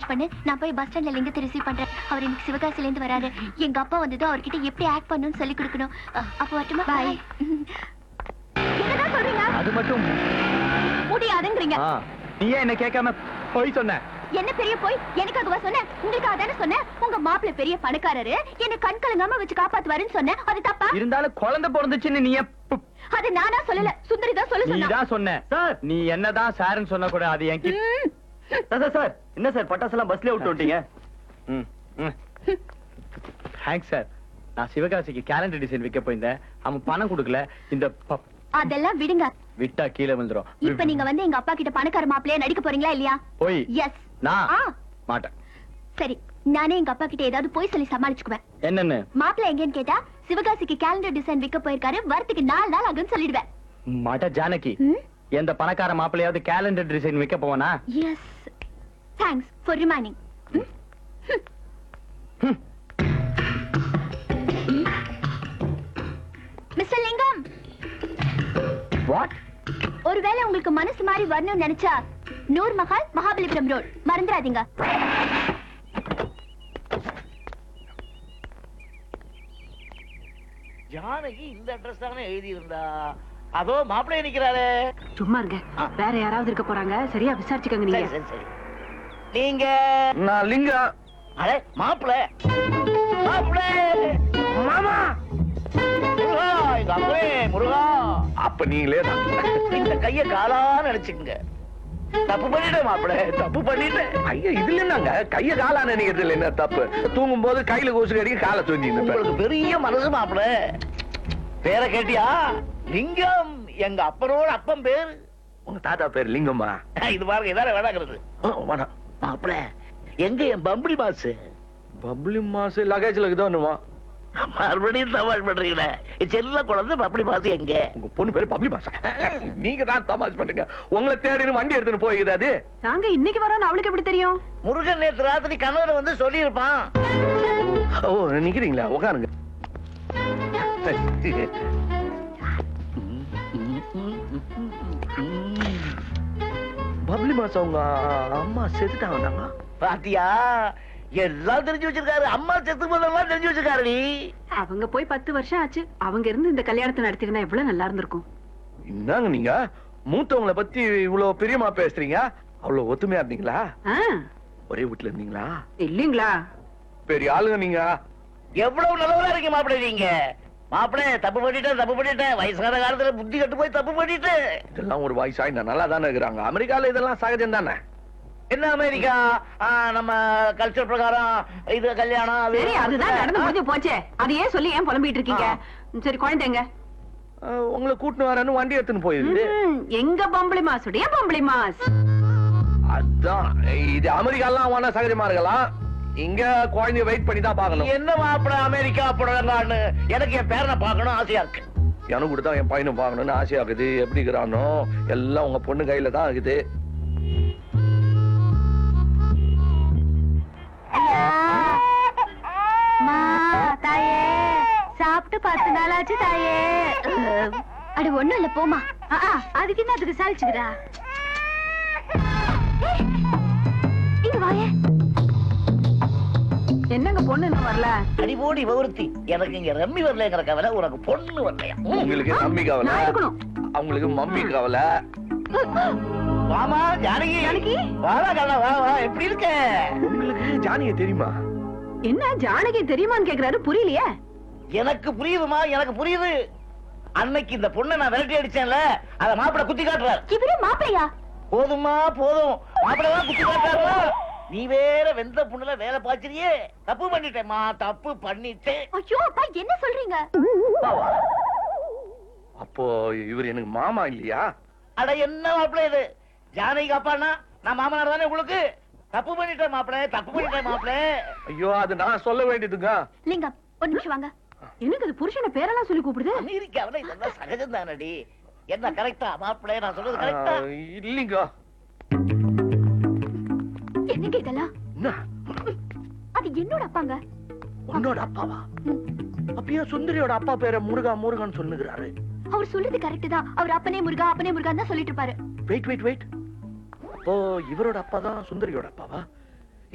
Arrange பண்ணு நான் போய் பஸ் ஸ்டாண்ட்ல லிங்கத்தை ரிசீவ் பண்றேன் அவர் இன்னைக்கு சிவகாசில இருந்து வராரு எங்க அப்பா வந்ததும் அவர்கிட்ட எப்படி ஆக்ட் பண்ணணும்னு சொல்லி கொடுக்கணும் அ- அப்போ வரட்டுமா பாய் என்னதான் சொல்றீங்க அது மட்டும் முடியாதுங்கிறீங்க ஆ, நீ ஏன் என்ன கேட்காம போய் சொன்ன என்ன பெரிய போய் எனக்காகவா சொன்னேன் உங்களுக்காக தானே சொன்னேன் உங்க மாப்பிள்ளை பெரிய பணக்காரரு என்ன கண் கலங்காம வச்சு காப்பாத்துவாருன்னு சொன்னேன் அது தப்பா இருந்தாலும் குழந்தை பிறந்துச்சுன்னு நீ எப்ப- அது நானா சொல்லல சுந்தரி தான் சொல்ல நீ சொன்னா தான் சொன்ன சார் நீ என்னதான் சார்னு சொன்ன கூட அது என் கிட்ட ம். சார் சார் என்ன சார் பட்டாசெல்லாம் பஸ்ல விட்டு விட்டீங்க தேங்க்ஸ் சார் நான் சிவகாசிக்கு கேலண்டர் டிசைன் விற்க போயிருந்தேன் அவன் பணம் கொடுக்கல இந்த ப- அதெல்லாம் விடுங்க விட்டா கீழே விழுந்துரும் இப்ப நீங்க வந்து எங்க அப்பா கிட்ட பணக்கார மாப்பிள்ளையா நடிக்க போறீங்களா இல்லையா போய் எஸ் நான் ஆ மாட்டேன் சரி நானே எங்க அப்பா கிட்ட ஏதாவது போய் சொல்லி சமாளிச்சுக்குவேன் என்னன்னு மாப்பிள்ளை எங்கன்னு கேட்டா சிவகாசிக்கு கேலண்டர் டிசைன் விற்க போயிருக்காரு வரத்துக்கு நாலு நாள் ஆகும்னு சொல்லிடுவேன் மாட்ட ஜானகி ம்? எந்த பணக்கார மாப்பிள்ளையாவது கேலண்டர் டிசைன் விற்க போவனா yes thanks for remaining mister Lingam what ஒருவேளை உங்களுக்கு மனசு மாதிரி வரணும்னு நினைச்சா நூர் மஹால் மகாபலிபுரம் ரோட் மறந்துடாதீங்க ஜானகி இந்த அட்ரஸ் தானே எழுதி இருந்தா அதோ மாப்பிள்ளை நிக்கிறாரு சும்மா இருங்க வேற யாராவது இருக்க போறாங்க சரியா விசாரிச்சுக்கோங்க சரி நீங்க சரி சரி நீங்க நான் லிங்கம் அடே மாப்பிள்ளை மாப்பிள்ளை மாமா முருகா எங்க அப்பே முருகா அப்ப நீங்களே தான் இந்த கைய காலா நினைச்சுக்குங்க தப்பு பண்ணிட்டேன் மாப்பிள்ளை தப்பு பண்ணிட்டேன் ஐயா இதுல என்னங்க கைய காலா நினைக்கிறதுல என்ன தப்பு தூங்கும் போது கையில கொசு கடிக்க காலை தூங்கிட்டு உங்களுக்கு பெரிய மனசு மாப்பிள்ளை பேரை கேட்டியா லிங்கம் எங்க அப்பனோட அப்பன் பேரு உங்க தாத்தா பேர் லிங்கம்மா இது பாருங்க இதான வேணாங்கிறது ஆ, வேணாம் மாப்பிள எங்க என் பம்பளி மாசு பப்ளி மாசு லகேஜ்ல இருக்குதோன்னுமா மறுபடியும் தமாஷ் பண்றீங்களே என் செல்ல குழந்தை பம்பளி மாசு எங்க உங்க பொண்ணு பேரு பப்ளி மாசா நீங்க தான் தமாஷ் பண்ணுங்க உங்களை தேடின்னு வண்டி எடுத்துன்னு போயிருக்குது அது நாங்க இன்னைக்கு வரோம்னு அவளுக்கு எப்படி தெரியும் முருகன் நேத்து ராத்திரி கணவர் வந்து சொல்லியிருப்பான் ஓ நிக்கிறீங்களா உட்காருங்க பப்ளி மாசம் உங்க அம்மா செத்துட்டாங்க பாத்தியா எல்லாம் தெரிஞ்சு வச்சிருக்காரு அம்மா செத்து போதெல்லாம் தெரிஞ்சு வச்சிருக்காரு நீ அவங்க போய் பத்து வருஷம் ஆச்சு அவங்க இருந்து இந்த கல்யாணத்தை நடத்திருந்தா எவ்வளவு நல்லா இருந்திருக்கும் என்னங்க நீங்க மூத்தவங்கள பத்தி இவ்வளவு பிரியமா பேசுறீங்க அவ்வளவு ஒத்துமையா இருந்தீங்களா ஆ, ஒரே வீட்டுல இருந்தீங்களா இல்லீங்களா பெரிய ஆளுங்க நீங்க எவ்வளவு நல்லவரா இருக்கீங்க மாப்பிள்ளை நீங்க மாப்பிள்ளை தப்பு பண்ணிட்டேன் தப்பு பண்ணிட்டேன் வயசான காலத்துல புத்தி கட்டு போய் தப்பு பண்ணிட்டேன் இதெல்லாம் ஒரு வயசா இந்த நல்லா தானே இருக்கிறாங்க அமெரிக்கால இதெல்லாம் சகஜம் தானே என்ன அமெரிக்கா ஆ, நம்ம கல்ச்சர் பிரகாரம் இது கல்யாணம் அது சரி அதுதான் நடந்து முடிஞ்சு போச்சே அது ஏன் சொல்லி ஏன் புலம்பிட்டு இருக்கீங்க சரி குழந்தைங்க அஹ், உங்களை கூட்டின்னு வரேன்னு வண்டி எடுத்துன்னு போயிருக்கு ம், எங்க பம்பளி மாசுடைய பம்பளி மாஸ் அதான் இது அமெரிக்காலாம் வேணா சகஜமா இருக்கலாம் இங்க குழந்தைய வெயிட் பண்ணி தான் பார்க்கணும் என்ன மாப்பிள அமெரிக்கா புடலங்கான்னு எனக்கு என் பேரனை பார்க்கணும் ஆசையா இருக்கு எனக்கு கூட தான் என் பையனும் பார்க்கணும்னு ஆசையா இருக்குது எப்படி இருக்கிறானோ எல்லாம் உங்க பொண்ணு கையில தான் இருக்குது மா தாயே சாப்பிட்டு பத்து நாள் ஆச்சு தாயே அட ஒண்ணும் இல்ல போமா அதுக்கு என்ன அதுக்கு சாலிச்சுக்கிறா இங்க வாயே என்னங்க பொண்ணு இன்னும் வரல அடிபோடி விவருத்தி எனக்கு இங்க ரம்மி வரலங்கிற கவலை உனக்கு பொண்ணு வரலையா உங்களுக்கு மம்மி கவலை நான் இருக்கணும். அவங்களுக்கு மம்மி கவலை வாமா ஜானகி ஜானகி? வாடா கண்ணா வா வா எப்படி இருக்க உங்களுக்கு ஜானிய தெரியுமா என்ன ஜானகி தெரியுமான்னு கேக்குறாரு புரியலையே எனக்கு புரியுதுமா எனக்கு புரியுது அன்னைக்கு இந்த பொண்ணை நான் விரட்டி அடிச்சேன்ல அத மாப்பிள குத்தி காட்டுறாரு இவரு மாப்பிளையா போதுமா போதும் மாப்பிள தான் குத்தி காட்டுறாரு நீ வேற வெந்த பொண்ணுல வேலை பாய்ச்சிரியே தப்பு பண்ணிட்டேம்மா தப்பு பண்ணிட்டேன் ஐயோ அப்பா என்ன சொல்றீங்க வா, வா. அப்போ இவர் எனக்கு மாமா இல்லையா அட என்ன மாப்பிள இது ஜானகி அப்பான்னா நான் மாமனார் தானே உங்களுக்கு தப்பு பண்ணிட்டேன் மாப்பிள தப்பு பண்ணிட்டேன் மாப்பிள ஐயோ அது நான் சொல்ல வேண்டியதுங்க லிங்கம் ஒரு நிமிஷம் வாங்க எனக்கு அது புருஷனை பேரெல்லாம் சொல்லி கூப்பிடுது அமெரிக்காவில இதெல்லாம் சகஜம் தானடி என்ன கரெக்டா மாப்பிள நான் சொல்றது கரெக்டா ஆஹ், இல்லைங்க என்னங்க இதெல்லாம் என்ன அது என்னோட அப்பாங்க உன்னோட அப்பாவா அப்ப ஏன் சுந்தரியோட அப்பா பேரை முருகா முருகன் சொல்லுகிறாரு அவர் சொல்றது கரெக்ட் தான் அவர் அப்பனே முருகா அப்பனே முருகான்னு தான் சொல்லிட்டு இருப்பாரு வெயிட் வெயிட் வெயிட் அப்போ இவரோட அப்பா தான் சுந்தரியோட அப்பாவா